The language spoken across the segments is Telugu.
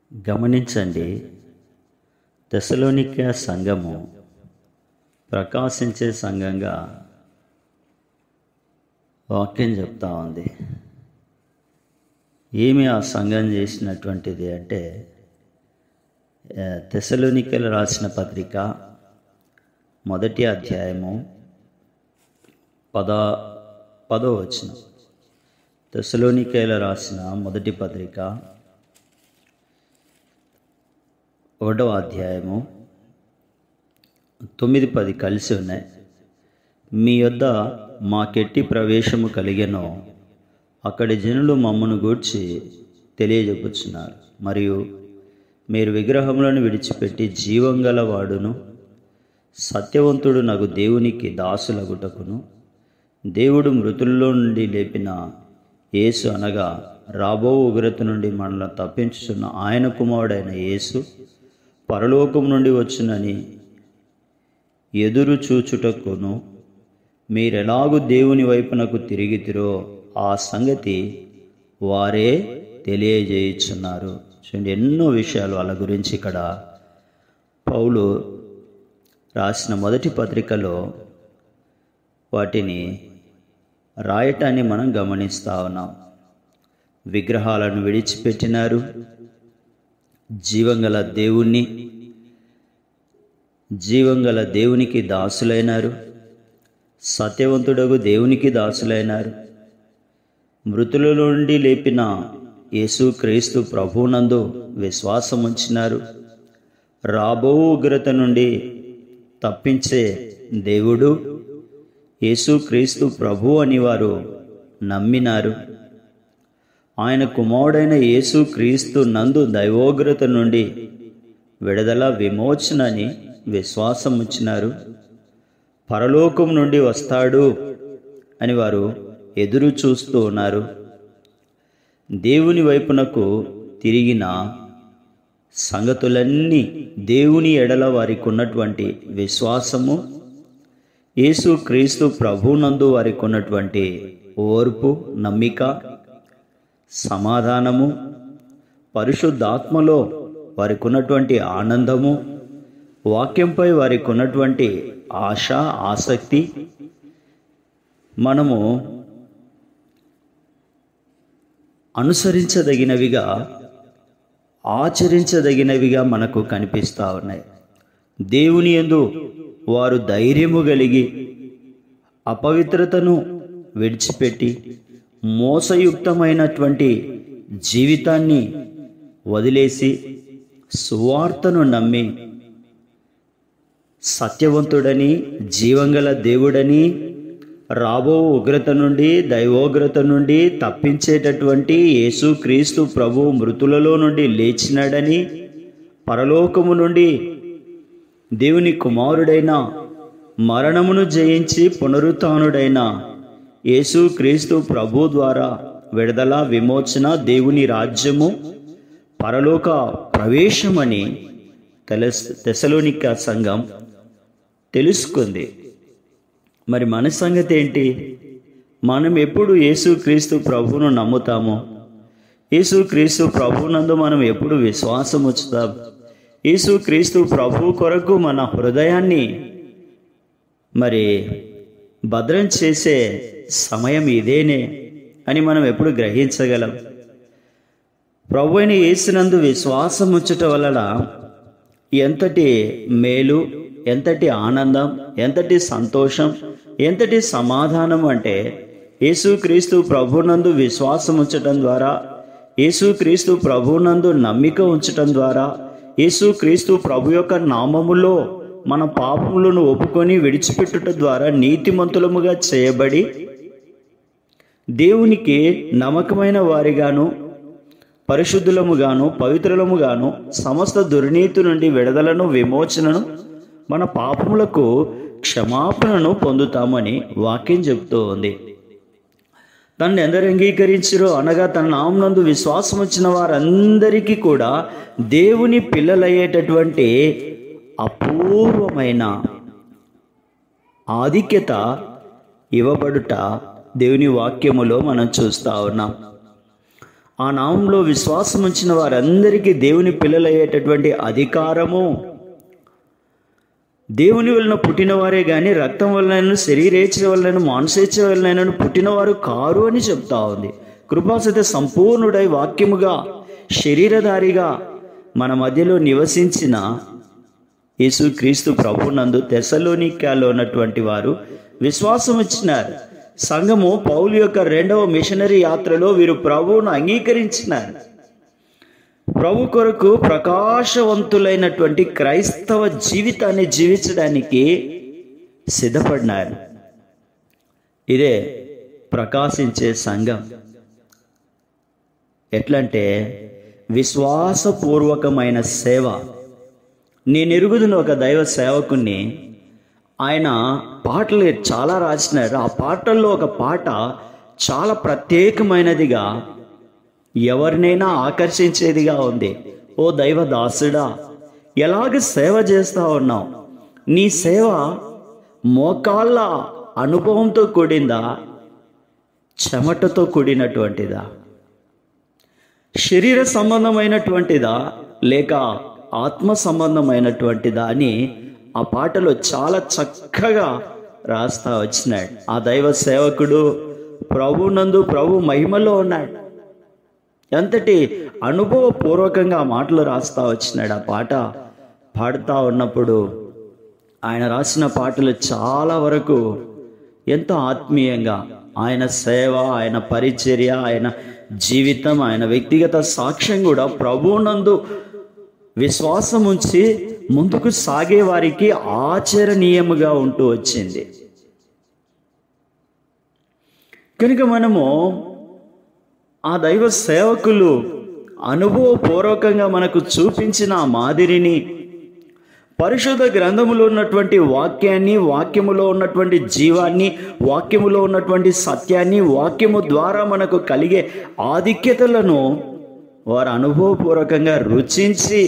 గమనించండి తెసలోనిక సంఘము ప్రకాశించే సంఘంగా వాక్యం చెప్తా ఉంది ఏమి ఆ సంఘం చేసినటువంటిది అంటే ఆ, తెసలోనికలు రాసిన పత్రిక మొదటి అధ్యాయము పద పదో వచనం తెసలోనికేల రాసిన మొదటి పత్రిక ఒకటో అధ్యాయము తొమ్మిది పది కలిసి ఉన్నాయి మీ యొద్ద మాకెట్టి ప్రవేశము కలిగెనో అక్కడి జనులు మమ్మను గూర్చి తెలియజెప్పుచున్నారు మరియు మీరు విగ్రహములను విడిచిపెట్టి జీవం గల వాడును సత్యవంతుడు నగు దేవునికి దాసులగుటకును దేవుడు మృతుల్లో నుండి లేపిన యేసు అనగా రాబో ఉగ్రత నుండి మనల్ని తప్పించుచున్న ఆయన కుమారుడైన యేసు పరలోకం నుండి వచ్చునని ఎదురు చూచుటకును మీరెలాగు దేవుని వైపునకు తిరిగితిరో ఆ సంగతి వారే తెలియజేయుచున్నారు చూడండి ఎన్నో విషయాలు వాళ్ళ గురించి ఇక్కడ పౌలు రాసిన మొదటి పత్రికలో వాటిని రాయటాన్ని మనం గమనిస్తూ ఉన్నాం విగ్రహాలను విడిచిపెట్టినారు జీవంగల దేవుణ్ణి జీవంగల దేవునికి దాసులైనారు సత్యవంతుడగు దేవునికి దాసులైనారు మృతుల నుండి లేపిన యేసు క్రీస్తు ప్రభునందు విశ్వాసం ఉంచినారు రాబో ఉగ్రత నుండి తప్పించే దేవుడు యేసు క్రీస్తు ప్రభు అని వారు నమ్మినారు ఆయన కుమారుడైన యేసు క్రీస్తు నందు దైవోగ్రత నుండి విడుదల విమోచనని విశ్వాసం ఉంచినారు పరలోకం నుండి వస్తాడు అని వారు ఎదురు చూస్తూ ఉన్నారు దేవుని వైపునకు తిరిగిన సంగతులన్నీ దేవుని ఎడల వారికి ఉన్నటువంటి విశ్వాసము యేసు క్రీస్తు ప్రభునందు వారికి ఉన్నటువంటి ఓర్పు నమ్మిక సమాధానము పరిశుద్ధాత్మలో వారికి ఉన్నటువంటి ఆనందము వాక్యంపై వారికి ఉన్నటువంటి ఆశ ఆసక్తి మనము అనుసరించదగినవిగా ఆచరించదగినవిగా మనకు కనిపిస్తూ ఉన్నాయి దేవుని యందు వారు ధైర్యము కలిగి అపవిత్రతను విడిచిపెట్టి మోసయుక్తమైనటువంటి జీవితాన్ని వదిలేసి సువార్తను నమ్మి సత్యవంతుడని జీవంగల దేవుడని రాబో ఉగ్రత నుండి దైవోగ్రత నుండి తప్పించేటటువంటి యేసుక్రీస్తు ప్రభు మృతులలో నుండి లేచినాడని పరలోకము నుండి దేవుని కుమారుడైన మరణమును జయించి పునరుత్నుడైన యేసుక్రీస్తు ప్రభు ద్వారా విడుదల విమోచన దేవుని రాజ్యము పరలోక ప్రవేశమని తెలస్ తెసలోనిక సంఘం తెలుసుకుంది మరి మన సంగతి ఏంటి మనం ఎప్పుడు యేసుక్రీస్తు ప్రభువును నమ్ముతామో యేసుక్రీస్తు ప్రభునందు మనం ఎప్పుడు విశ్వాసం ఉంచుతాం యేసుక్రీస్తు ప్రభు కొరకు మన హృదయాన్ని మరి భద్రం చేసే సమయం ఇదేనే అని మనం ఎప్పుడు గ్రహించగలం ప్రభు అయిన యేసునందు విశ్వాసం ఉంచుట వలన ఎంతటి మేలు ఎంతటి ఆనందం ఎంతటి సంతోషం ఎంతటి సమాధానం అంటే యేసుక్రీస్తు ప్రభునందు విశ్వాసం ఉంచటం ద్వారా యేసుక్రీస్తు ప్రభునందు నమ్మిక ఉంచటం ద్వారా యేసుక్రీస్తు ప్రభు యొక్క నామములో మన పాపములను ఒప్పుకొని విడిచిపెట్టుట ద్వారా నీతిమంతులముగా చేయబడి దేవునికి నమ్మకమైన వారిగాను పరిశుద్ధులముగాను పవిత్రులముగాను సమస్త దుర్నీతి నుండి విడుదలను విమోచనను మన పాపములకు క్షమాపణను పొందుతామని వాక్యం చెబుతూ ఉంది తనను ఎందరు అంగీకరించరో అనగా తన నామనందు విశ్వాసం వచ్చిన వారందరికీ కూడా దేవుని పిల్లలయ్యేటటువంటి అపూర్వమైన ఆధిక్యత ఇవ్వబడుట దేవుని వాక్యములో మనం చూస్తూ ఉన్నాం ఆ నామంలో విశ్వాసం ఉంచిన వారందరికీ దేవుని పిల్లలయ్యేటటువంటి అధికారము దేవుని వలన పుట్టినవారే కానీ రక్తం వలన శరీరేచ్ఛ వలన మానసేచ్ఛ వలన పుట్టినవారు కారు అని చెప్తా ఉంది కృపాసత సంపూర్ణుడై వాక్యముగా శరీరధారిగా మన మధ్యలో నివసించిన యేసుక్రీస్తు ప్రభునందు తెసలోనికాలో ఉన్నటువంటి వారు విశ్వాసం ఇచ్చినారు సంఘము పౌలు యొక్క రెండవ మిషనరీ యాత్రలో వీరు ప్రభువును అంగీకరించినారు ప్రభు కొరకు ప్రకాశవంతులైనటువంటి క్రైస్తవ జీవితాన్ని జీవించడానికి సిద్ధపడినారు ఇదే ప్రకాశించే సంఘం ఎట్లంటే విశ్వాసపూర్వకమైన సేవ నేను ఎరుగుదును ఒక దైవ సేవకుని ఆయన పాటలు చాలా రాసినారు ఆ పాటల్లో ఒక పాట చాలా ప్రత్యేకమైనదిగా ఎవరినైనా ఆకర్షించేదిగా ఉంది ఓ దైవ దాసుడా ఎలాగ సేవ చేస్తా ఉన్నావు నీ సేవ మోకాళ్ళ అనుభవంతో కూడిందా చెమటతో కూడినటువంటిదా శరీర సంబంధమైనటువంటిదా లేక ఆత్మ సంబంధమైనటువంటిదా అని ఆ పాటలో చాలా చక్కగా రాస్తా వచ్చినాడు ఆ దైవ సేవకుడు ప్రభునందు ప్రభు మహిమలో ఉన్నాడు ఎంతటి అనుభవపూర్వకంగా మాటలు రాస్తా వచ్చినాడు ఆ పాట పాడుతూ ఉన్నప్పుడు ఆయన రాసిన పాటలు చాలా వరకు ఎంతో ఆత్మీయంగా ఆయన సేవ ఆయన పరిచర్య ఆయన జీవితం ఆయన వ్యక్తిగత సాక్ష్యం కూడా ప్రభువునందు విశ్వాసం ఉంచి ముందుకు సాగే వారికి ఆచరణీయముగా ఉంటూ వచ్చింది కనుక మనము ఆ దైవ సేవకులు అనుభవపూర్వకంగా మనకు చూపించిన ఆ మాదిరిని పరిశుద్ధ గ్రంథములో ఉన్నటువంటి వాక్యాన్ని వాక్యములో ఉన్నటువంటి జీవాన్ని వాక్యములో ఉన్నటువంటి సత్యాన్ని వాక్యము ద్వారా మనకు కలిగే ఆధిక్యతలను వారు అనుభవపూర్వకంగా రుచించి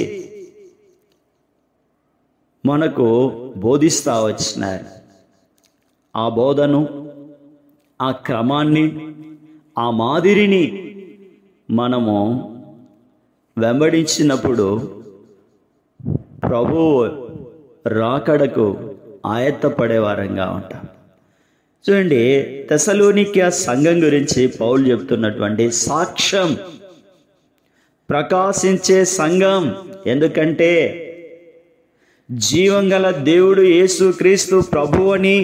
మనకు బోధిస్తా వచ్చినారు ఆ బోధను ఆ క్రమాన్ని ఆ మాదిరిని మనము వెంబడించినప్పుడు ప్రభు రాకడకు ఆయత్తపడే వారంగా ఉంటాం చూడండి తెసలోనిక సంఘం గురించి పౌలు చెప్తున్నటువంటి సాక్ష్యం ప్రకాశించే సంఘం ఎందుకంటే జీవం గల దేవుడు యేసుక్రీస్తు ప్రభు అని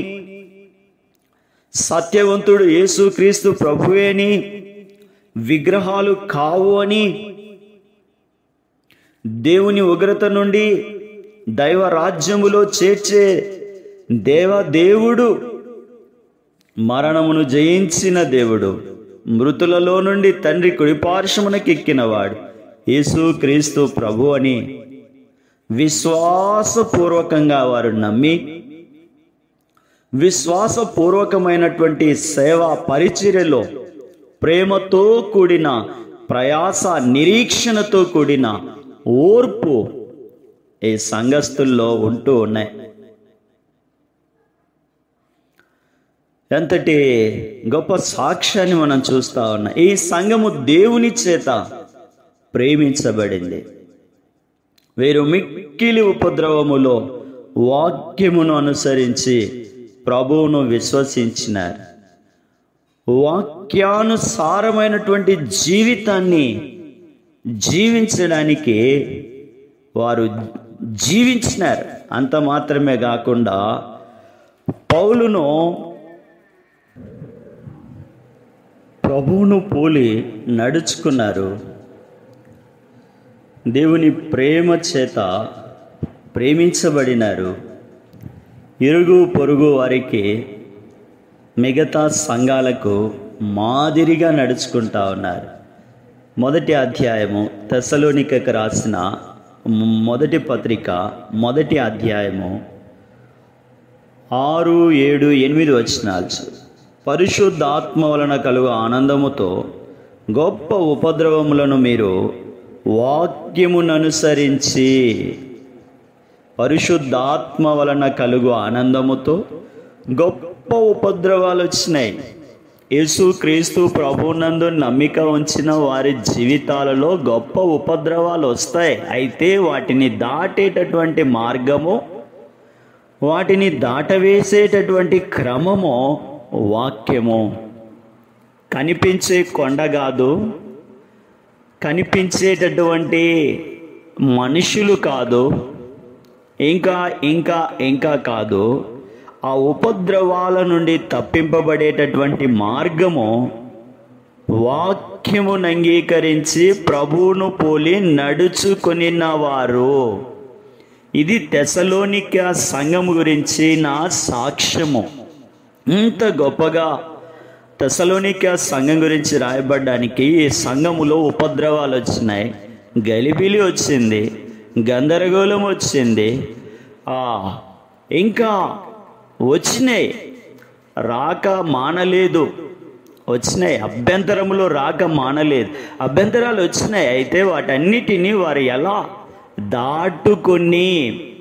సత్యవంతుడు యేసుక్రీస్తు ప్రభువే అని విగ్రహాలు కావు అని దేవుని ఉగ్రత నుండి దైవ రాజ్యములో చేర్చే దేవ దేవుడు మరణమును జయించిన దేవుడు మృతులలో నుండి తండ్రి కుడిపార్శ్వమునకెక్కినవాడు యేసు క్రీస్తు ప్రభు అని విశ్వాసపూర్వకంగా వారు నమ్మి విశ్వాసపూర్వకమైనటువంటి సేవా పరిచర్యలో ప్రేమతో కూడిన ప్రయాస నిరీక్షణతో కూడిన ఓర్పు ఈ సంఘస్థుల్లో ఉంటూ ఉన్నాయి ఎంతటి గొప్ప సాక్ష్యాన్ని మనం చూస్తా ఉన్నాం ఈ సంఘము దేవుని చేత ప్రేమించబడింది వీరు మిక్కిలి ఉపద్రవములో వాక్యమును అనుసరించి ప్రభువును విశ్వసించినారు వాక్యానుసారమైనటువంటి జీవితాన్ని జీవించడానికి వారు జీవించినారు అంత మాత్రమే కాకుండా పౌలును ప్రభువును పోలి నడుచుకున్నారు దేవుని ప్రేమ చేత ప్రేమించబడినారు ఇరుగు పొరుగు వారికి మిగతా సంఘాలకు మాదిరిగా నడుచుకుంటా ఉన్నారు మొదటి అధ్యాయము తెసలోనికకు రాసిన మొదటి పత్రిక మొదటి అధ్యాయము ఆరు ఏడు ఎనిమిది వచనాలు పరిశుద్ధాత్మ వలన కలుగు ఆనందముతో గొప్ప ఉపద్రవములను మీరు వాక్యముననుసరించి పరిశుద్ధాత్మ వలన కలుగు ఆనందముతో గొప్ప ఉపద్రవాలు వచ్చినాయి యేసు క్రీస్తు ప్రభునందు నమ్మిక ఉంచిన వారి జీవితాలలో గొప్ప ఉపద్రవాలు వస్తాయి అయితే వాటిని దాటేటటువంటి మార్గము వాటిని దాటవేసేటటువంటి క్రమము వాక్యము కనిపించే కొండ కాదు కనిపించేటటువంటి మనుషులు కాదు ఇంకా ఇంకా ఇంకా కాదు ఆ ఉపద్రవాల నుండి తప్పింపబడేటటువంటి మార్గము వాక్యమును అంగీకరించి ప్రభువును పోలి నడుచుకొనిన వారు ఇది తెసలోనిక సంఘం గురించి నా సాక్ష్యము ఇంత గొప్పగా తెసలోనిక సంఘం గురించి రాయబడ్డానికి ఈ సంఘములో ఉపద్రవాలు వచ్చినాయి గలిబిలి వచ్చింది గందరగోళం వచ్చింది ఆ, ఇంకా వచ్చినాయి రాక మానలేదు వచ్చినాయి అభ్యంతరములు రాక మానలేదు అభ్యంతరాలు వచ్చినాయి అయితే వాటన్నిటినీ వారు ఎలా దాటుకొని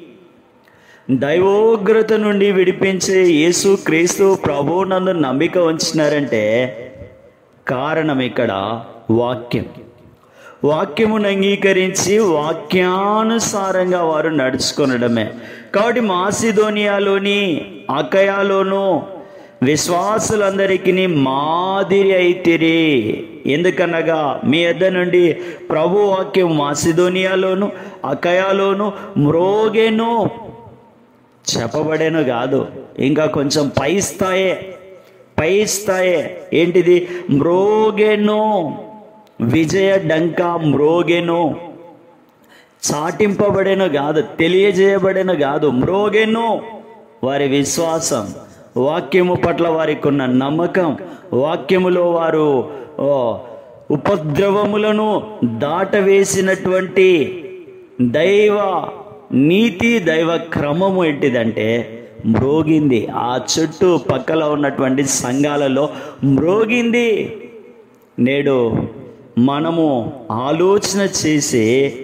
దైవోగ్రత నుండి విడిపించే యేసు క్రీస్తు ప్రభువునందు నమ్మిక ఉంచినారంటే కారణం ఇక్కడ వాక్యం వాక్యమును అంగీకరించి వాక్యానుసారంగా వారు నడుచుకొనడమే కాబట్టి మాసిదోనియాలోని అకయాలోను విశ్వాసులందరికీ మాదిరి అయితిరి ఎందుకనగా మీ యొద్ద నుండి ప్రభు వాక్యం మాసిదోనియాలోను అకయాలోను మ్రోగెను చెప్పబడేను కాదు ఇంకా కొంచెం పై స్థాయే పై స్థాయే ఏంటిది మ్రోగెను విజయ డంక మ్రోగెను చాటింపబడేను కాదు తెలియజేయబడేను కాదు మ్రోగెను వారి విశ్వాసం వాక్యము పట్ల వారికి ఉన్న నమ్మకం వాక్యములో వారు ఓ, ఉపద్రవములను దాటవేసినటువంటి దైవ నీతి దైవ క్రమము ఏంటిదంటే మ్రోగింది ఆ చుట్టూ పక్కల ఉన్నటువంటి సంఘాలలో మ్రోగింది నేడు మనము ఆలోచన చేసి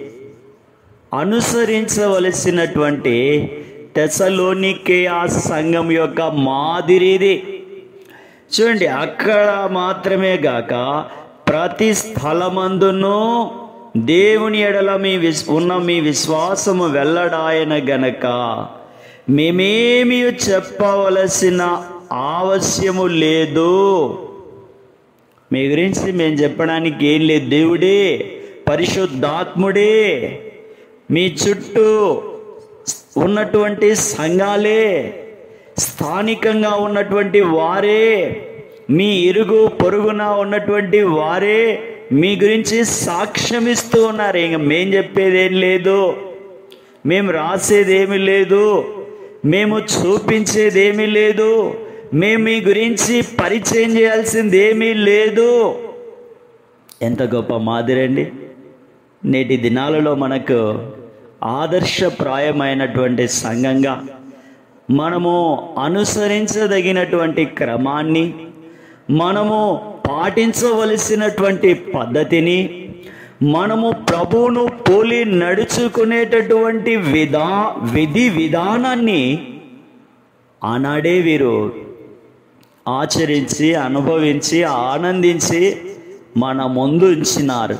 అనుసరించవలసినటువంటి తెసలోనికే ఆ సంఘం యొక్క మాదిరిది చూడండి అక్కడ మాత్రమే గాక ప్రతి స్థలమందును దేవుని ఎడల మీ విస్ ఉన్న మీ విశ్వాసము వెల్లడాయన గనక మేమేమి చెప్పవలసిన ఆవశ్యము లేదు మీ గురించి మేము చెప్పడానికి ఏం లేదు దేవుడే పరిశుద్ధాత్ముడే మీ చుట్టూ ఉన్నటువంటి సంఘాలే స్థానికంగా ఉన్నటువంటి వారే మీ ఇరుగు పొరుగున ఉన్నటువంటి వారే మీ గురించి సాక్ష్యం ఇస్తూ ఉన్నారు ఇంక మేం చెప్పేది ఏం లేదు మేము రాసేది ఏమీ లేదు మేము చూపించేది ఏమీ లేదు మేము మీ గురించి పరిచయం చేయాల్సింది ఏమీ లేదు ఎంత గొప్ప మాదిరండి నేటి దినాలలో మనకు ఆదర్శప్రాయమైనటువంటి సంఘంగా మనము అనుసరించదగినటువంటి క్రమాన్ని మనము పాటించవలసినటువంటి పద్ధతిని మనము ప్రభువును పోలి నడుచుకునేటటువంటి విధా విధి విధానాన్ని ఆనాడే వీరు ఆచరించి అనుభవించి ఆనందించి మన ముందు ఉంచినారు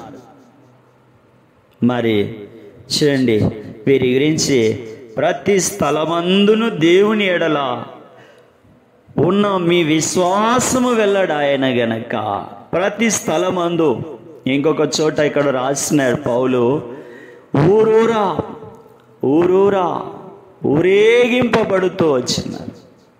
మరి చూడండి వీరి గురించి ప్రతి స్థలమందును దేవుని ఎడల ఉన్న మీ విశ్వాసము వెళ్ళడాయన గనక ప్రతి స్థలమందు ఇంకొక చోట ఇక్కడ రాసినాడు పౌలు ఊరూరా ఊరూరా ఊరేగింపబడుతూ వచ్చినారు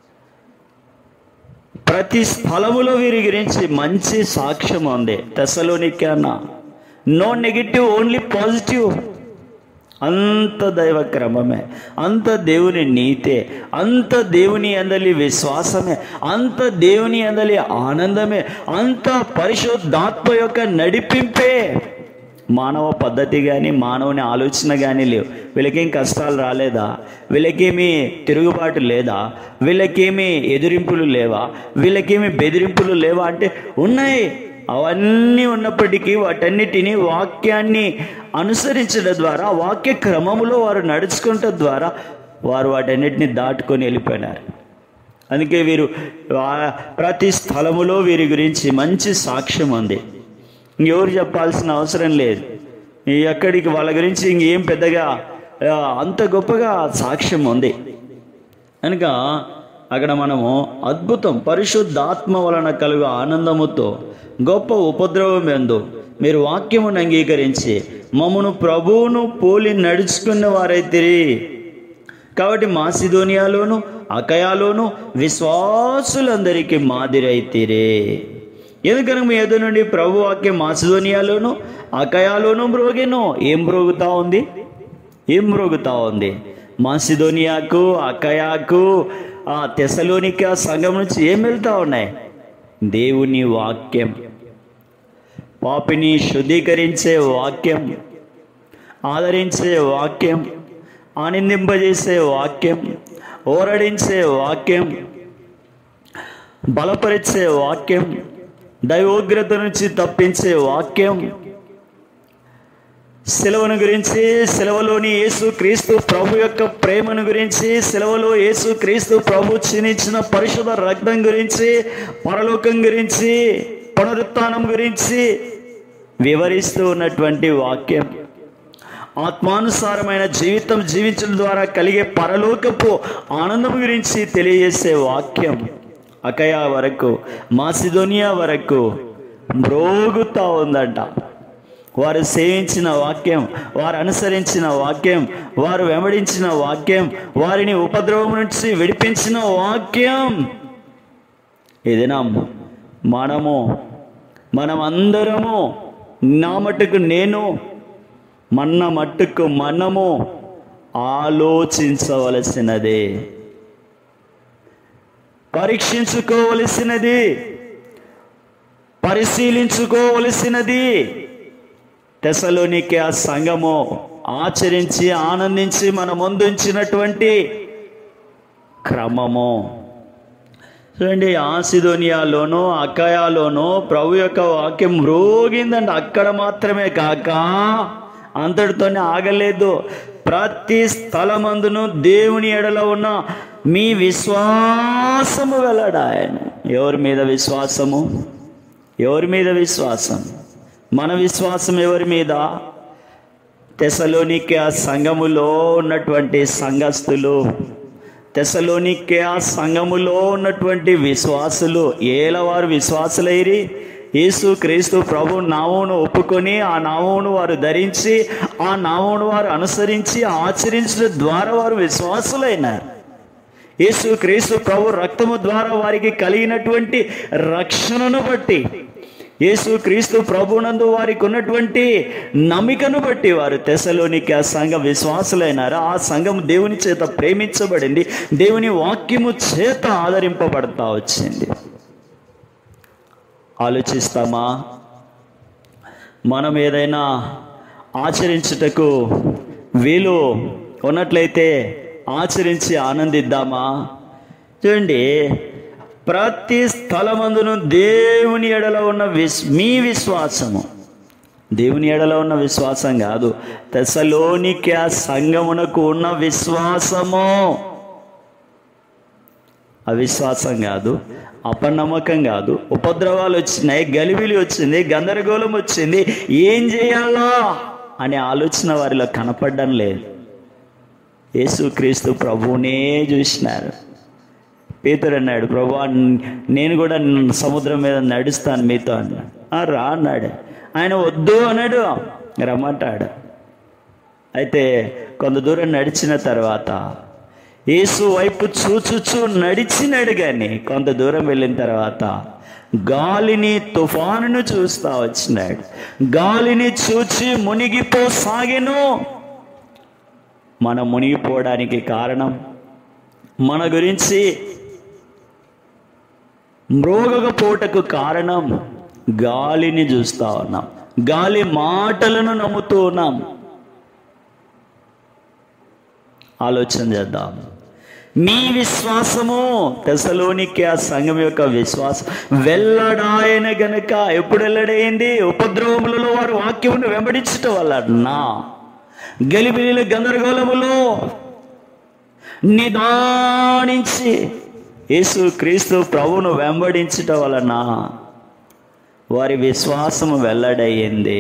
ప్రతి స్థలములో వీరి గురించి మంచి సాక్ష్యం ఉంది తెసలోనికన్నా నో నెగిటివ్ ఓన్లీ పాజిటివ్ అంత దైవ క్రమమే అంత దేవుని నీతే అంత దేవుని అందలి విశ్వాసమే అంత దేవుని అందలి ఆనందమే అంత పరిశుద్ధాత్మ యొక్క నడిపింపే మానవ పద్ధతి కానీ మానవుని ఆలోచన కానీ లేవు వీళ్ళకేం కష్టాలు రాలేదా వీళ్ళకేమి తిరుగుబాటు లేదా వీళ్ళకేమి ఎదిరింపులు లేవా వీళ్ళకేమి బెదిరింపులు లేవా అంటే ఉన్నాయి అవన్నీ ఉన్నప్పటికీ వాటన్నిటినీ వాక్యాన్ని అనుసరించడం ద్వారా వాక్య క్రమములో వారు నడుచుకుంట ద్వారా వారు వాటన్నిటిని దాటుకొని వెళ్ళిపోయినారు అందుకే వీరు ఆ ప్రతి స్థలములో వీరి గురించి మంచి సాక్ష్యం ఉంది ఇంకెవరు చెప్పాల్సిన అవసరం లేదు ఈ ఎక్కడికి వాళ్ళ గురించి ఇంకేం పెద్దగా ఆ, అంత గొప్పగా సాక్ష్యం ఉంది కనుక అక్కడ మనము అద్భుతం పరిశుద్ధాత్మ వలన కలుగు ఆనందముతో గొప్ప ఉపద్రవం ఎందు మీరు వాక్యమును అంగీకరించి మమ్మను ప్రభువును పోలి నడుచుకున్న వారైతిరి కాబట్టి మాసిదోనియాలోను అకయాలోను విశ్వాసులందరికీ మాదిరైతిరే ఎందుకని మీ ఎదురు నుండి ప్రభు వాక్యం మాసిదోనియాలోను అకయాలోను మ్రోగెను ఏం మ్రోగుతా ఉంది ఏం మ్రోగుతా ఉంది మాసిదోనియాకు అకయాకు ఆ తెసలోనిక సంఘం నుంచి ఏం వెళ్తా ఉన్నాయి దేవుని వాక్యం పాపిని శుద్ధీకరించే వాక్యం ఆదరించే వాక్యం ఆనందింపజేసే వాక్యం ఓరడించే వాక్యం బలపరిచే వాక్యం దైవోగ్రత నుంచి తప్పించే వాక్యం సెలవును గురించి సెలవులోని యేసు క్రీస్తు ప్రభు యొక్క ప్రేమను గురించి సెలవులో యేసు క్రీస్తు ప్రభు క్షీణించిన పరిశుధ రక్తం గురించి పరలోకం గురించి పునరుత్థానం గురించి వివరిస్తూ ఉన్నటువంటి వాక్యం ఆత్మానుసారమైన జీవితం జీవించడం ద్వారా కలిగే పరలోకపు ఆనందం గురించి తెలియజేసే వాక్యం అకయా వరకు మాసిదోనియా వరకు మ్రోగుతా ఉందంట వారు సేవించిన వాక్యం వారు అనుసరించిన వాక్యం వారు వెంబడించిన వాక్యం వారిని ఉపద్రవం నుంచి విడిపించిన వాక్యం ఏదైనా మనము మనమందరము నా మట్టుకు నేను మన్న మట్టుకు మనము ఆలోచించవలసినదే పరీక్షించుకోవలసినది పరిశీలించుకోవలసినది తెసలోనికి ఆ సంఘము ఆచరించి ఆనందించి మన ముందుంచినటువంటి క్రమము చూడండి ఆసిదోనియాలోనూ అకయాలోనూ ప్రభు యొక్క వాక్యం రోగిందండి అక్కడ మాత్రమే కాక అంతటితోనే ఆగలేదు ప్రతి స్థలమందును దేవుని ఎడల ఉన్న మీ విశ్వాసము వెల్లడాయను ఎవరి మీద విశ్వాసము ఎవరి మీద విశ్వాసం మన విశ్వాసం ఎవరి మీద తెసలోనికి ఆ సంఘములో ఉన్నటువంటి సంఘస్థులు తెసలోనికే ఆ సంఘములో ఉన్నటువంటి విశ్వాసులు ఏల వారు విశ్వాసులైరి యేసు క్రీస్తు ప్రభు నామమును ఒప్పుకొని ఆ నామమును వారు ధరించి ఆ నామమును వారు అనుసరించి ఆచరించడం ద్వారా వారు విశ్వాసులైనారు యేసు క్రీస్తు ప్రభు రక్తము ద్వారా వారికి కలిగినటువంటి రక్షణను బట్టి యేసు క్రీస్తు ప్రభునందు వారికి ఉన్నటువంటి నమ్మికను బట్టి వారు తెసలోనికి ఆ సంఘం విశ్వాసులైనారు ఆ సంఘం దేవుని చేత ప్రేమించబడింది దేవుని వాక్యము చేత ఆదరింపబడతా వచ్చింది ఆలోచిస్తామా మనం ఏదైనా ఆచరించుటకు వీలు ఉన్నట్లయితే ఆచరించి ఆనందిద్దామా చూడండి ప్రతి స్థలమందును దేవుని ఎడల ఉన్న విస్ మీ విశ్వాసము దేవుని ఎడల ఉన్న విశ్వాసం కాదు తెసలోనికి ఆ సంగమునకు ఉన్న విశ్వాసము అవిశ్వాసం కాదు అపనమ్మకం కాదు ఉపద్రవాలు వచ్చినాయి గలిబిలి వచ్చింది గందరగోళం వచ్చింది ఏం చేయాలా అనే ఆలోచన వారిలో కనపడడం లేదు యేసుక్రీస్తు ప్రభువునే చూసినారు పేతుడు అన్నాడు ప్రభు నేను కూడా సముద్రం మీద నడుస్తాను మీతో అన్నాడు "ఆ, రా అన్నాడు ఆయన వద్దు అన్నాడు రమ్మంటాడు అయితే కొంత దూరం నడిచిన తర్వాత యేసు వైపు చూచుచూ నడిచినాడు కానీ కొంత దూరం వెళ్ళిన తర్వాత గాలిని తుఫానును చూస్తా వచ్చినాడు గాలిని చూచి మునిగిపోసాగెను మనం మునిగిపోవడానికి కారణం మన గురించి మ్రోగకపోటకు కారణం గాలిని చూస్తా ఉన్నాం గాలి మాటలను నమ్ముతూ ఉన్నాం ఆలోచన చేద్దాం మీ విశ్వాసము తెసలోనికి ఆ సంఘం యొక్క విశ్వాసం వెల్లడాయన గనుక ఎప్పుడు వెల్లడైంది ఉపద్రవములలో వారు వాక్యమును వెంబడించటం వల్ల నా గలిబిలిల గందరగోళములో నిదానించి యేసు క్రీస్తు ప్రభువును వెంబడించుట వలన వారి విశ్వాసము వెల్లడయ్యింది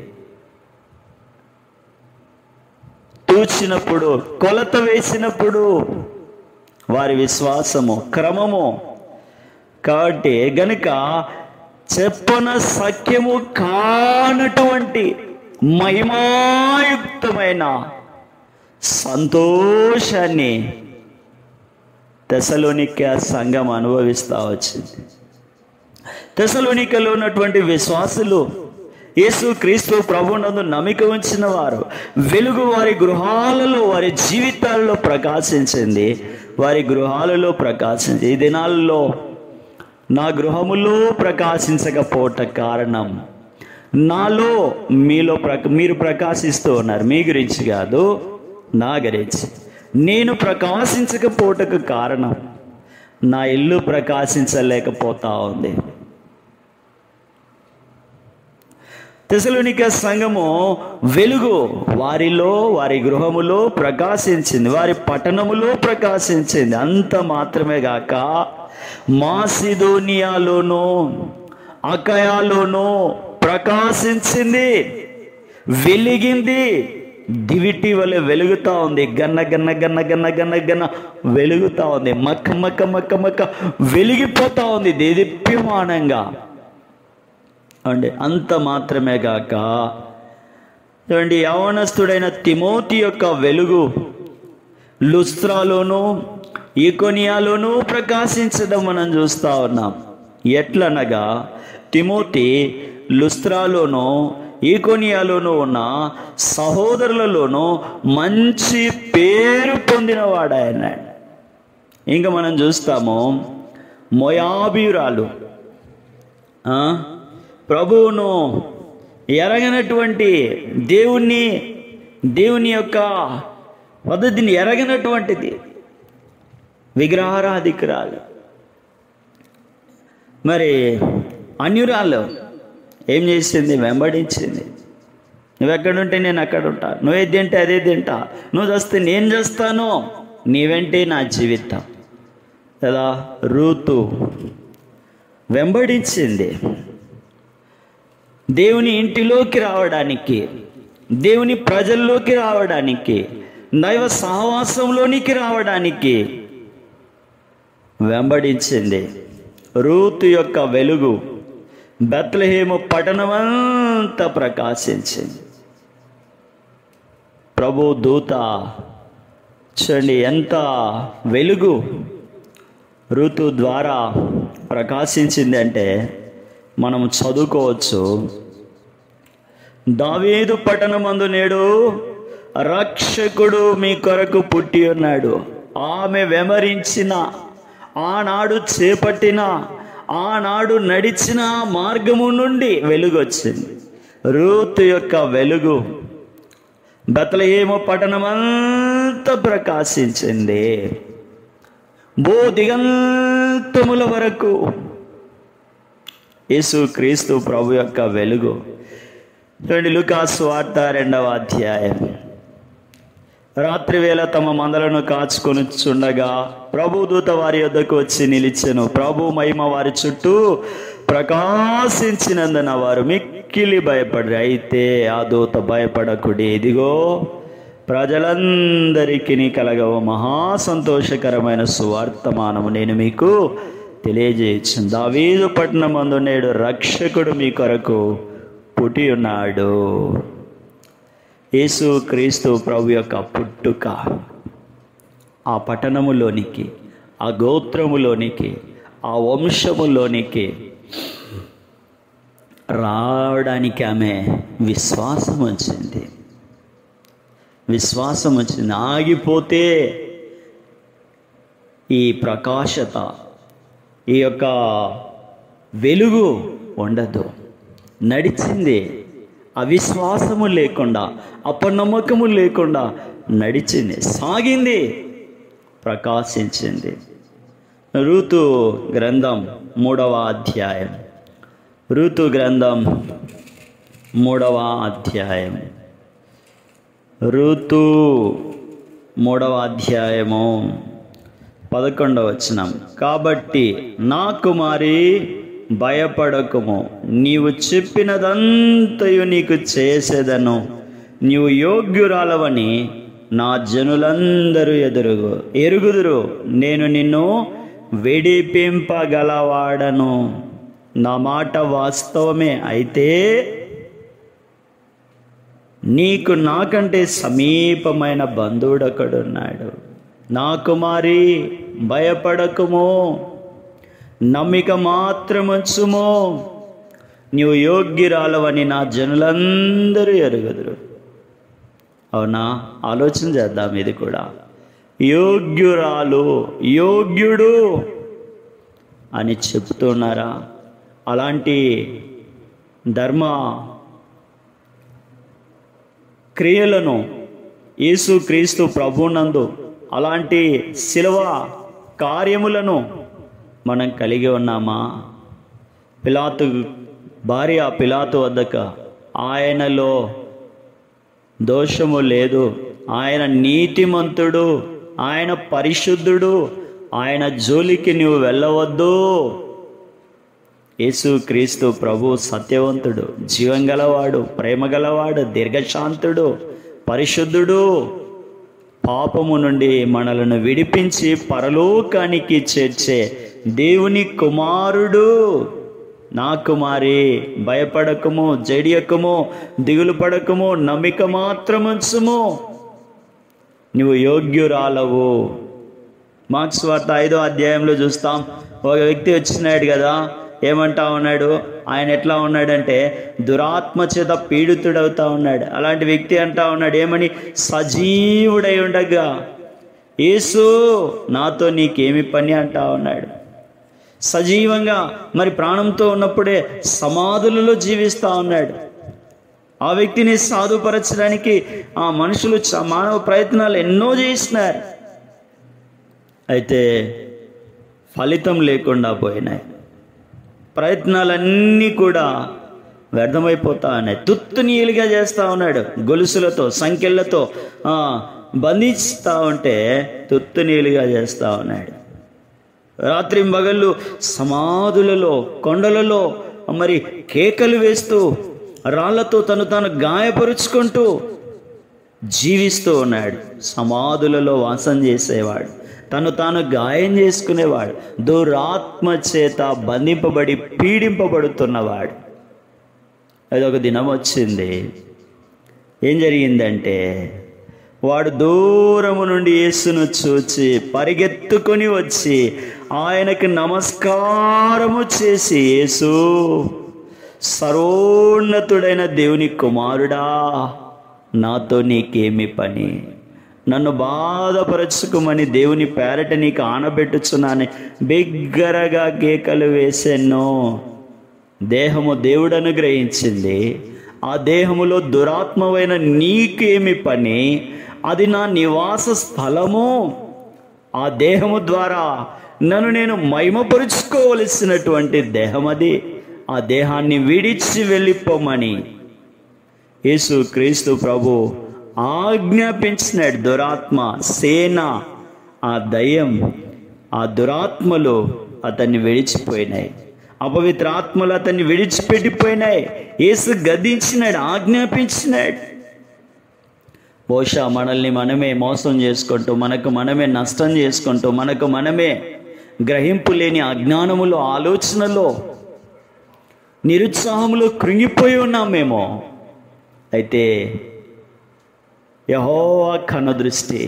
తూచినప్పుడు కొలత వేసినప్పుడు వారి విశ్వాసము క్రమము కాబట్టి గనుక చెప్పన సఖ్యము కానటువంటి మహిమాయుక్తమైన సంతోషాన్ని తెసలోనిక సంఘం అనుభవిస్తూ వచ్చింది తెసలోనికలో ఉన్నటువంటి విశ్వాసులు యేసు క్రీస్తు ప్రభునందు నమ్మిక ఉంచిన వారు వెలుగు వారి గృహాలలో వారి జీవితాల్లో ప్రకాశించింది వారి గృహాలలో ప్రకాశించింది ఈ దినాల్లో నా గృహములో ప్రకాశించకపోవట కారణం నాలో మీలో ప్రక మీరు ప్రకాశిస్తూ ఉన్నారు మీ గురించి కాదు నా గురించి నేను ప్రకాశించకపోవటకు కారణం నా ఇల్లు ప్రకాశించలేకపోతా ఉంది తెసలోనిక సంఘము వెలుగు వారిలో వారి గృహములో ప్రకాశించింది వారి పట్టణములో ప్రకాశించింది అంత మాత్రమే గాక మాసిదోనియాలోనూ అకయాలోనూ ప్రకాశించింది వెలిగింది దివిటి వలె వెలుగుతా ఉంది గన్న గన్న గన్న గన్న గన్న గన్న వెలుగుతా ఉంది మక్క మక్క మక్క మక్క వెలిగిపోతా ఉంది దేదీప్యమానంగా అండి అంత మాత్రమే గాక చూడండి యవనస్తుడైన తిమోతి యొక్క వెలుగు లుస్త్రాలోను ఈకొనియాలోనూ ప్రకాశించడం మనం చూస్తా ఉన్నాం ఎట్లనగా తిమోతి లుస్త్రాలోను ఈకొనియాలోను ఉన్న సహోదరులలోనూ మంచి పేరు పొందినవాడు ఆయన ఇంకా మనం చూస్తాము మొయాబీరాలు ఆ? ప్రభువును ఎరగనటువంటి దేవుణ్ణి దేవుని యొక్క పద్ధతిని ఎరగనటువంటిది విగ్రహారాధికురాలు మరి అన్యురాలు ఏం చేసింది వెంబడించింది నువ్వు ఎక్కడుంటే నేను అక్కడ ఉంటా నువ్వు ఏది తింటే అదే తింటా నువ్వు చేస్తే నేను చేస్తాను నీవెంటే నా జీవితం కదా రూతు వెంబడించింది దేవుని ఇంటిలోకి రావడానికి దేవుని ప్రజల్లోకి రావడానికి దైవ సహవాసంలోనికి రావడానికి వెంబడించింది రూతు యొక్క వెలుగు బెత్లహేము పట్టణమంతా ప్రకాశించింది ప్రభు దూత చూడండి ఎంత వెలుగు ఋతు ద్వారా ప్రకాశించింది అంటే మనం చదువుకోవచ్చు దావీదు పట్టణమందు నేడు రక్షకుడు మీ కొరకు పుట్టి ఉన్నాడు ఆమె వెమరించిన ఆనాడు చేపట్టిన ఆనాడు నడిచిన మార్గము నుండి వెలుగు వచ్చింది రూతు యొక్క వెలుగు బతలయేమో పట్టణమంతా ప్రకాశించింది భూ దిగంతముల వరకు యేసు క్రీస్తు ప్రభు యొక్క వెలుగు చూడండి లుకాసు వార్త రెండవ అధ్యాయం రాత్రి వేళ తమ మందలను కాచుకొని చుండగా ప్రభు దూత వారి యొద్దకు వచ్చి నిలిచెను ప్రభు మహిమ వారి చుట్టూ ప్రకాశించినందున వారు మిక్కిలి భయపడ్డారు అయితే ఆ దూత భయపడకుడి ఇదిగో ప్రజలందరికీ కలగవ మహా సంతోషకరమైన సువార్తమానము నేను మీకు తెలియజేయచ్చు దావీదు పట్టణమందు నేడు రక్షకుడు మీ కొరకు పుట్టి ఉన్నాడు యేసు క్రీస్తు ప్రభు యొక్క పుట్టుక ఆ పట్టణములోనికి ఆ గోత్రములోనికి ఆ వంశములోనికి రావడానికి ఆమె విశ్వాసం వచ్చింది విశ్వాసం వచ్చింది ఆగిపోతే ఈ ప్రకాశత ఈ యొక్క వెలుగు ఉండదు నడిచింది అవిశ్వాసము లేకుండా అపనమ్మకము లేకుండా నడిచింది సాగింది ప్రకాశించింది ఋతు గ్రంథం మూడవ అధ్యాయం ఋతు గ్రంథం మూడవ అధ్యాయం ఋతు మూడవ అధ్యాయము పదకొండవ వచనం కాబట్టి నా కుమారి భయపడకుము నీవు చెప్పినదంతయు నీకు చేసేదను నీవు యోగ్యురాలవని నా జనులందరూ ఎదురుగు ఎరుగుదురు నేను నిన్ను విడిపింపగలవాడను నా మాట వాస్తవమే అయితే నీకు నాకంటే సమీపమైన బంధువుడొకడున్నాడు నా కుమారి భయపడకుము నమ్మిక మాత్రముంచుము నీవు యోగ్యురాలవని నా జనులందరూ ఎరుగుదురు అవునా ఆలోచన చేద్దాం ఇది కూడా యోగ్యురాలు యోగ్యుడు అని చెప్తున్నారా అలాంటి ధర్మ క్రియలను యేసు క్రీస్తు ప్రభునందు అలాంటి శిలవ కార్యములను మనం కలిగి ఉన్నామా పిలాతు భార్య పిలాతు వద్దక ఆయనలో దోషము లేదు ఆయన నీతిమంతుడు ఆయన పరిశుద్ధుడు ఆయన జోలికి నువ్వు వెళ్ళవద్దు యేసు క్రీస్తు ప్రభు సత్యవంతుడు జీవం గలవాడు ప్రేమ గలవాడు దీర్ఘశాంతుడు పరిశుద్ధుడు పాపము నుండి మనలను విడిపించి పరలోకానికి చేర్చే దేవుని కుమారుడు నా కుమారి భయపడకము జడియకము దిగులు పడకము నమ్మిక మాత్రముంచుము నువ్వు యోగ్యురాలవు మార్క్స్ వార్త ఐదో అధ్యాయంలో చూస్తాం ఒక వ్యక్తి వచ్చినాడు కదా ఏమంటా ఉన్నాడు ఆయన ఎట్లా ఉన్నాడంటే దురాత్మ చేత పీడితుడవుతా ఉన్నాడు అలాంటి వ్యక్తి అంటా ఉన్నాడు ఏమని సజీవుడై ఉండగా యేసు నాతో నీకేమి పని అంటా ఉన్నాడు సజీవంగా మరి ప్రాణంతో ఉన్నప్పుడే సమాధులలో జీవిస్తూ ఉన్నాడు ఆ వ్యక్తిని సాధుపరచడానికి ఆ మనుషులు చ- మానవ ప్రయత్నాలు ఎన్నో చేసినారు అయితే ఫలితం లేకుండా పోయినాయి ప్రయత్నాలన్నీ కూడా వ్యర్థమైపోతా ఉన్నాయి తుత్తు నీలుగా చేస్తూ ఉన్నాడు గొలుసులతో సంఖ్యలతో ఆ, బంధిస్తూ ఉంటే తుత్తు నీలుగా చేస్తూ ఉన్నాడు రాత్రి మగళ్ళు సమాధులలో కొండలలో మరి కేకలు వేస్తూ రాళ్లతో తను తాను గాయపరుచుకుంటూ జీవిస్తూ ఉన్నాడు సమాధులలో వాసం చేసేవాడు తను తాను గాయం చేసుకునేవాడు దురాత్మ చేత బంధింపబడి పీడింపబడుతున్నవాడు అది ఒక దినం వచ్చింది ఏం జరిగిందంటే వాడు దూరము నుండి యేసును చూచి పరిగెత్తుకొని వచ్చి ఆయనకి నమస్కారము చేసి యేసు సర్వోన్నతుడైన దేవుని కుమారుడా నాతో నీకేమి పని నన్ను బాధపరచుకోమని దేవుని పేరట నీకు ఆనబెట్టుచున్నాను బిగ్గరగా కేకలు వేసెన్నో దేహము దేవుడు అనుగ్రహించింది ఆ దేహములో దురాత్మమైన నీకేమి పని అది నా నివాస స్థలము ఆ దేహము ద్వారా నన్ను నేను మహిమపరుచుకోవలసినటువంటి దేహం అది ఆ దేహాన్ని విడిచి వెళ్ళిపోమని యేసు క్రీస్తు ప్రభు ఆజ్ఞాపించినాడు దురాత్మ సేన ఆ దయ్యం ఆ దురాత్మలు అతన్ని విడిచిపోయినాయి అపవిత్ర ఆత్మలు అతన్ని విడిచిపెట్టిపోయినాయి యేసు గద్దించినాడు ఆజ్ఞాపించినాడు బహుశా మనల్ని మనమే మోసం చేసుకుంటూ మనకు మనమే నష్టం చేసుకుంటూ మనకు మనమే గ్రహింపు లేని అజ్ఞానములో ఆలోచనలో నిరుత్సాహంలో కృంగిపోయి ఉన్నామేమో అయితే యహోవా కనుదృష్టి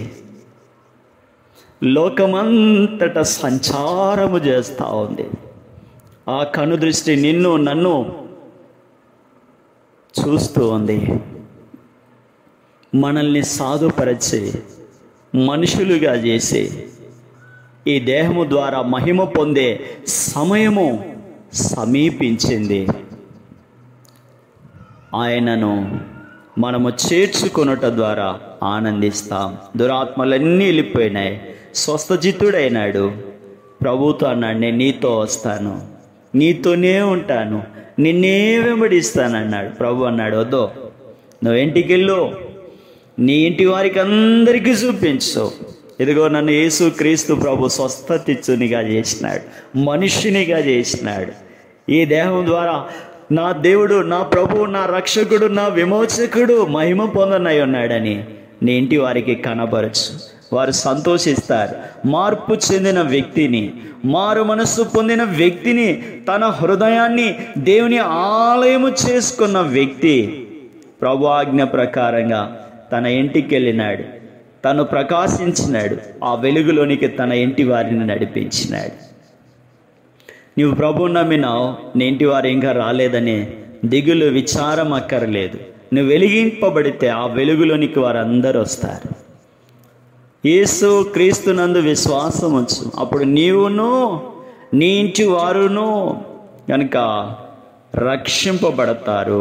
లోకమంతట సంచారము చేస్తూ ఉంది ఆ కనుదృష్టి నిన్ను నన్ను చూస్తూ ఉంది మనల్ని సాధుపరచి మనుషులుగా చేసి ఈ దేహము ద్వారా మహిమ పొందే సమయము సమీపించింది ఆయనను మనము చేర్చుకొనుట ద్వారా ఆనందిస్తాం దురాత్మలన్నీ వెళ్ళిపోయినాయి స్వస్థజిత్తుడైనాడు ప్రభుతో అన్నాడు నేను నీతో వస్తాను నీతోనే ఉంటాను నిన్నే వెంబడిస్తానన్నాడు ప్రభు అన్నాడు వద్దో నువ్వు ఇంటికి వెళ్ళు నీ ఇంటి వారికి అందరికీ చూపించు ఇదిగో నన్ను యేసు క్రీస్తు ప్రభు స్వస్థతిచ్చునిగా చేసినాడు మనిషినిగా చేసినాడు ఈ దేహం ద్వారా నా దేవుడు నా ప్రభువు నా రక్షకుడు నా విమోచకుడు మహిమ పొందనై ఉన్నాడని నీ ఇంటి వారికి కనబరచు వారు సంతోషిస్తారు మార్పు చెందిన వ్యక్తిని మారు మనస్సు పొందిన వ్యక్తిని తన హృదయాన్ని దేవుని ఆలయము చేసుకున్న వ్యక్తి ప్రభు ఆజ్ఞ ప్రకారంగా తన ఇంటికి వెళ్ళినాడు తను ప్రకాశించినాడు ఆ వెలుగులోనికి తన ఇంటి వారిని నడిపించినాడు నీవు ప్రభు నమ్మినావు నీ ఇంటి వారు ఇంకా రాలేదని దిగులు విచారం అక్కర్లేదు నువ్వు వెలిగింపబడితే ఆ వెలుగులోనికి వారందరూ వస్తారు యేసు క్రీస్తునందు విశ్వాసం వచ్చు అప్పుడు నీవును నీ ఇంటి వారును కనుక రక్షింపబడతారు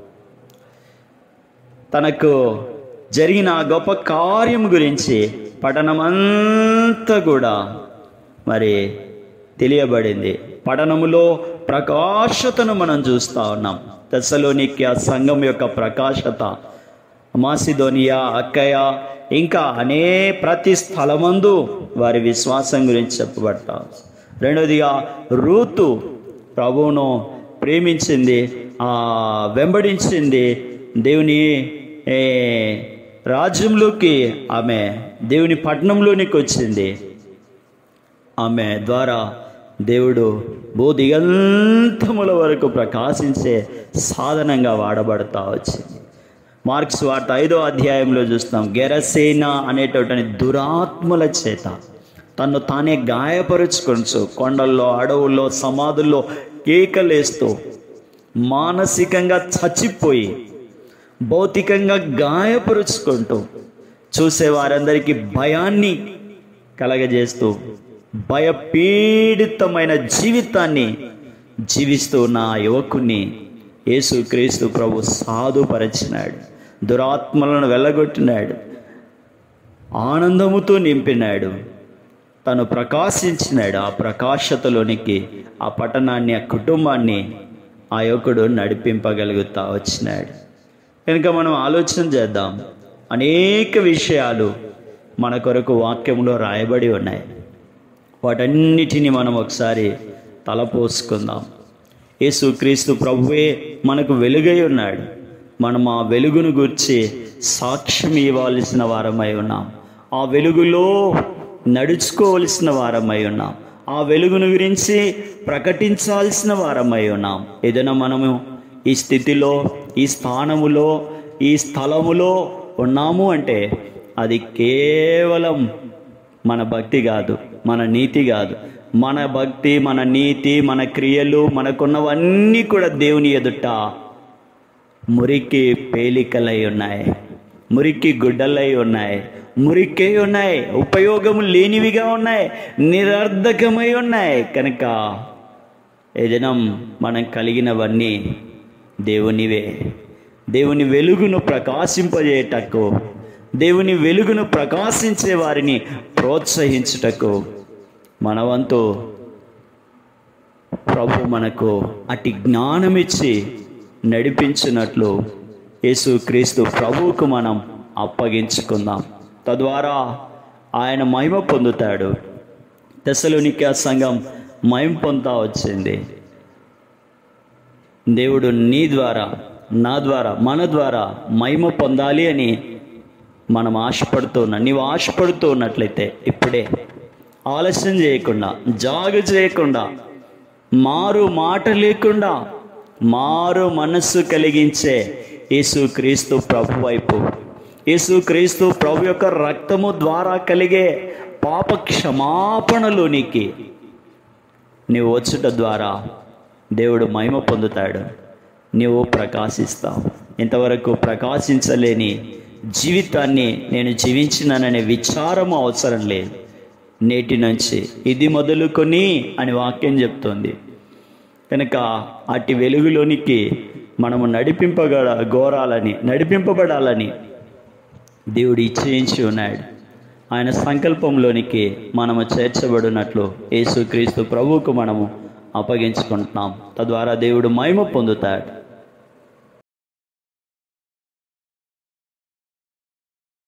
తనకు జరిగిన ఆ గొప్ప కార్యం గురించి పఠనమంతా కూడా మరి తెలియబడింది పఠనములో ప్రకాశతను మనం చూస్తూ ఉన్నాం దశలోనికి ఆ సంఘం యొక్క ప్రకాశత మాసిదోనియా అక్కయ ఇంకా అనే ప్రతి స్థలమందు వారి విశ్వాసం గురించి చెప్పబడతా రెండవదిగా రూతు ప్రభువును ప్రేమించింది ఆ వెంబడించింది దేవుని ఏ, రాజ్యంలోకి ఆమె దేవుని పట్టణంలోనికి వచ్చింది ఆమె ద్వారా దేవుడు భూదిగంతముల వరకు ప్రకాశించే సాధనంగా వాడబడతా వచ్చింది మార్క్స్ వార్త ఐదో అధ్యాయంలో చూస్తాం గెరసేన అనేటటువంటి దురాత్మల చేత తను తానే గాయపరుచుకొనచ్చు కొండల్లో అడవుల్లో సమాధుల్లో కేకలేస్తూ మానసికంగా చచ్చిపోయి భౌతికంగా గాయపరుచుకుంటూ చూసే వారందరికీ భయాన్ని కలగజేస్తూ భయపీడితమైన జీవితాన్ని జీవిస్తూ ఉన్న ఆ యువకుని యేసుక్రీస్తు ప్రభు సాధుపరచినాడు దురాత్మలను వెళ్ళగొట్టినాడు ఆనందముతో నింపినాడు తను ప్రకాశించినాడు ఆ ప్రకాశతలోనికి ఆ పట్టణాన్ని ఆ కుటుంబాన్ని ఆ యువకుడు నడిపింపగలుగుతా వచ్చినాడు కనుక మనం ఆలోచన చేద్దాం అనేక విషయాలు మన కొరకు వాక్యంలో రాయబడి ఉన్నాయి వాటన్నిటిని మనం ఒకసారి తలపోసుకుందాం యేసుక్రీస్తు ప్రభువే మనకు వెలుగై ఉన్నాడు మనం ఆ వెలుగును గురించి సాక్ష్యం ఇవ్వాల్సిన వారమై ఉన్నాం ఆ వెలుగులో నడుచుకోవలసిన వారమై ఉన్నాం ఆ వెలుగును గురించి ప్రకటించాల్సిన వారమై ఉన్నాం ఏదైనా మనము ఈ స్థితిలో ఈ స్థానములో ఈ స్థలములో ఉన్నాము అంటే అది కేవలం మన భక్తి కాదు మన నీతి కాదు మన భక్తి మన నీతి మన క్రియలు మనకున్నవన్నీ కూడా దేవుని ఎదుట మురికి పేలికలై ఉన్నాయి మురికి గుడ్డలై ఉన్నాయి మురికే ఉన్నాయి ఉపయోగము లేనివిగా ఉన్నాయి నిరర్ధకమై ఉన్నాయి కనుక ఈ దినం మనం కలిగినవన్నీ దేవునివే దేవుని వెలుగును ప్రకాశింపజేయటకు దేవుని వెలుగును ప్రకాశించే వారిని ప్రోత్సహించుటకు మన వంతు ప్రభు మనకు అటు జ్ఞానమిచ్చి నడిపించినట్లు యేసు క్రీస్తు ప్రభువుకు మనం అప్పగించుకుందాం తద్వారా ఆయన మహిమ పొందుతాడు దశలోనిక సంఘం మహిమ పొందుతా వచ్చింది దేవుడు నీ ద్వారా నా ద్వారా మన ద్వారా మహిమ పొందాలి అని మనం ఆశపడుతూ ఉన్నా నీవు ఆశపడుతూ ఉన్నట్లయితే ఇప్పుడే ఆలస్యం చేయకుండా జాగు చేయకుండా మారు మాట లేకుండా మారు మనస్సు కలిగించే యేసుక్రీస్తు ప్రభు వైపు యేసుక్రీస్తు ప్రభు యొక్క రక్తము ద్వారా కలిగే పాప క్షమాపణలోనికి నీవు వచ్చుట ద్వారా దేవుడు మహిమ పొందుతాడు నీవు ప్రకాశిస్తావు ఇంతవరకు ప్రకాశించలేని జీవితాన్ని నేను జీవించినాననే విచారము అవసరం లేదు నేటి నుంచి ఇది మొదలుకొని అని వాక్యం చెప్తోంది కనుక అట్టి వెలుగులోనికి మనము నడిపింపగల గోరాలని నడిపింపబడాలని దేవుడు ఇచ్చేయించి ఉన్నాడు ఆయన సంకల్పంలోనికి మనము చేర్చబడినట్లు యేసుక్రీస్తు ప్రభువుకు మనము అప్పగించుకుంటున్నాం తద్వారా దేవుడు మహిమ పొందుతాడు